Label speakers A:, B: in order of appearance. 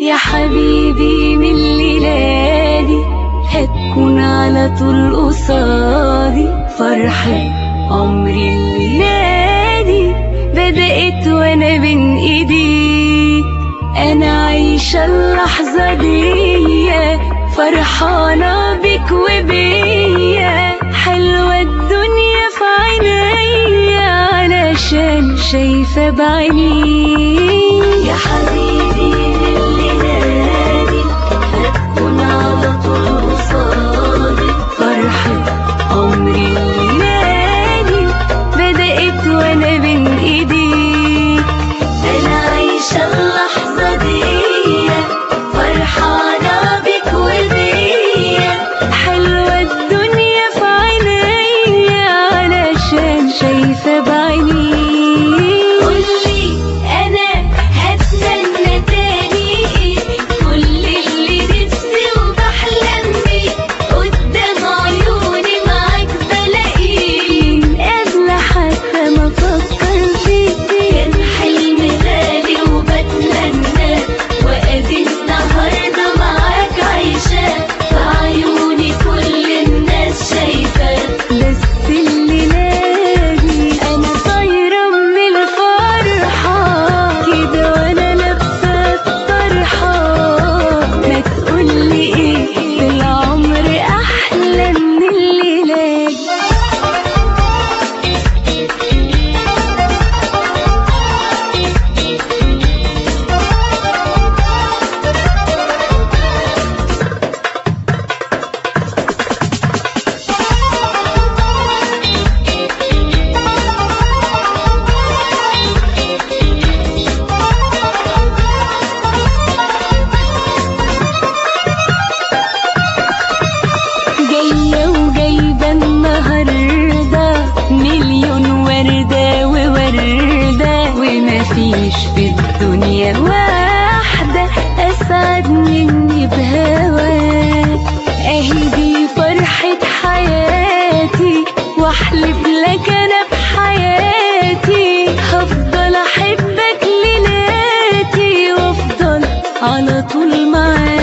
A: يا حبيبي من ليلادي هتكون على طول قصادي فرحة عمري الليلادي بدأت وانا بين ايديك انا عايشة اللحظة دي فرحانة بك وبيا حلوة الدنيا في عينيا علشان شايفة بعيني يا حبيبي اللي نادي هتكون على طول قصادي فرحة عمري اللي نادي بدأت وانا بين ايديك انا عايشة اللحظة دي فرحانة بك وبيا حلوة الدنيا في عينيا علشان شايفة بعيني قولي انا هتمنى تاني ايه كل اللي نفسي وبحلم بيه قدام عيوني معاك بلاقيه من قبل حتى ما افكر فيك كان حلم غالي وبتمنى وادي النهارده معاك عايشاه في عيوني كل الناس شايفاه بس اللي نادي انا طايره من الفرحه كده وانا لابسه الطرحه ما تقولي ايه في العمر احلى من الليله دي جاية وجايبة النهاردة مليون وردة ووردة ومفيش في الدنيا واحدة أسعد مني بهواك أهي دي فرحة حياتي وأحلف لك أنا بحياتي هفضل أحبك ليلاتي وأفضل على طول معاك